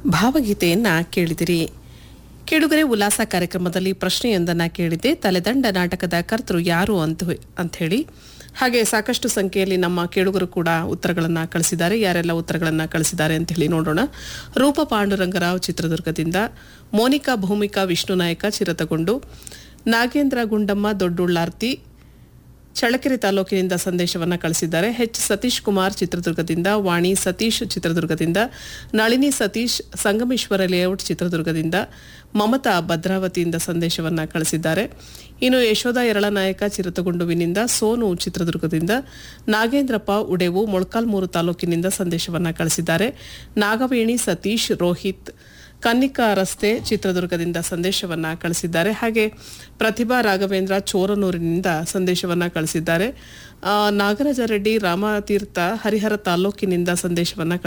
ಭಾವಗೀತೆಯನ್ನ ಕೇಳಿದಿರಿ ಕೇಳುಗರೆ ಉಲ್ಲಾಸ ಕಾರ್ಯಕ್ರಮದಲ್ಲಿ ಪ್ರಶ್ನೆಯೊಂದನ್ನ ಕೇಳಿದೆ ತಲೆದಂಡ ನಾಟಕದ ಕರ್ತರು ಯಾರು ಅಂತ ಅಂಥೇಳಿ ಹಾಗೆ ಸಾಕಷ್ಟು ಸಂಖ್ಯೆಯಲ್ಲಿ ನಮ್ಮ ಕೇಳುಗರು ಕೂಡ ಉತ್ತರಗಳನ್ನ ಕಳಿಸಿದ್ದಾರೆ ಯಾರೆಲ್ಲ ಉತ್ತರಗಳನ್ನ ಕಳಿಸಿದ್ದಾರೆ ಅಂತ ಹೇಳಿ ನೋಡೋಣ ರೂಪ ಪಾಂಡುರಂಗರಾವ್ ಚಿತ್ರದುರ್ಗದಿಂದ ಮೋನಿಕಾ ಭೂಮಿಕಾ ವಿಷ್ಣು ನಾಯಕ ಚಿರತಗೊಂಡು ನಾಗೇಂದ್ರ ಗುಂಡಮ್ಮ ದೊಡ್ಡುಳ್ಳಾರ್ತಿ ಚಳ್ಳಕೆರೆ ತಾಲೂಕಿನಿಂದ ಸಂದೇಶವನ್ನ ಕಳಿಸಿದ್ದಾರೆ ಎಚ್ ಸತೀಶ್ ಕುಮಾರ್ ಚಿತ್ರದುರ್ಗದಿಂದ ವಾಣಿ ಸತೀಶ್ ಚಿತ್ರದುರ್ಗದಿಂದ ನಳಿನಿ ಸತೀಶ್ ಸಂಗಮೇಶ್ವರ ಲೇಔಟ್ ಚಿತ್ರದುರ್ಗದಿಂದ ಮಮತಾ ಭದ್ರಾವತಿಯಿಂದ ಸಂದೇಶವನ್ನ ಕಳಿಸಿದ್ದಾರೆ ಇನ್ನು ಯಶೋಧ ಎರಳನಾಯಕ ಚಿರತಗುಂಡುವಿನಿಂದ ಸೋನು ಚಿತ್ರದುರ್ಗದಿಂದ ನಾಗೇಂದ್ರಪ್ಪ ಉಡೆವು ಮೊಳಕಾಲ್ಮೂರು ತಾಲೂಕಿನಿಂದ ಸಂದೇಶವನ್ನ ಕಳಿಸಿದ್ದಾರೆ ನಾಗವೇಣಿ ಸತೀಶ್ ರೋಹಿತ್ ಕನ್ನಿಕಾ ರಸ್ತೆ ಚಿತ್ರದುರ್ಗದಿಂದ ಸಂದೇಶವನ್ನ ಕಳಿಸಿದ್ದಾರೆ ಹಾಗೆ ಪ್ರತಿಭಾ ರಾಘವೇಂದ್ರ ಚೋರನೂರಿನಿಂದ ಸಂದೇಶವನ್ನ ಕಳಿಸಿದ್ದಾರೆ ಆ, ನಾಗರಾಜ ರೆಡ್ಡಿ ರಾಮತೀರ್ಥ ಹರಿಹರ ತಾಲೂಕಿನಿಂದ ಸಂದೇಶವನ್ನ